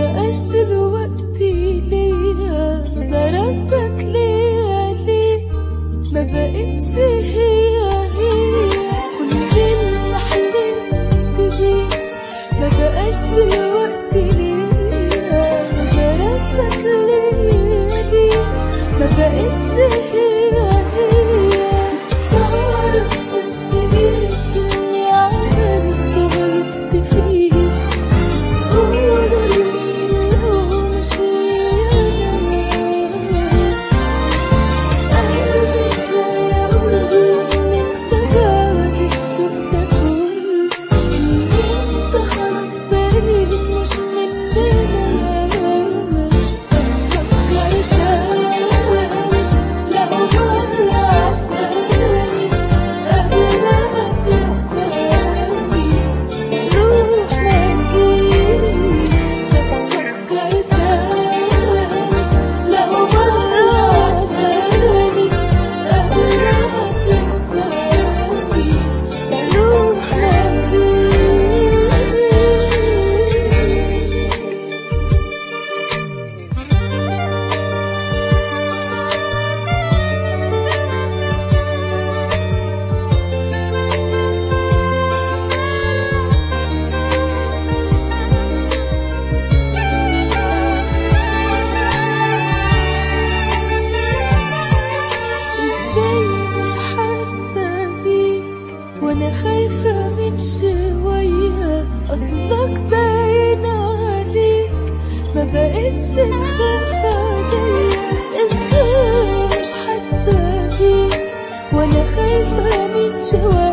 بقاش دلوقتي ليا نظراتك ليا ليه ما بقتش هي هي كل اللي حلمت بيه ما بقاش دلوقتي ليا نظراتك ليا ليه ما بقتش هي هي تعرف بس ليه اني عملت غلطت فيه قولوا لي لو مش ليا انا قلبي ازاي اقول ان انت بعد الشوق ده كله ان انت خلاص بقيت مش مننا فكرت لو مرة عشاني قبل ما تنساني روح ما تجيش تفكر تاني لو مرة عشاني قبل ما تنساني روح ما تجيش ازاي مش حاسة بيك وانا خايفة من شوية اصلك باين عليك ما بقتش تخاف عليا ازاي مش حاسة بيك وانا خايفة من شوية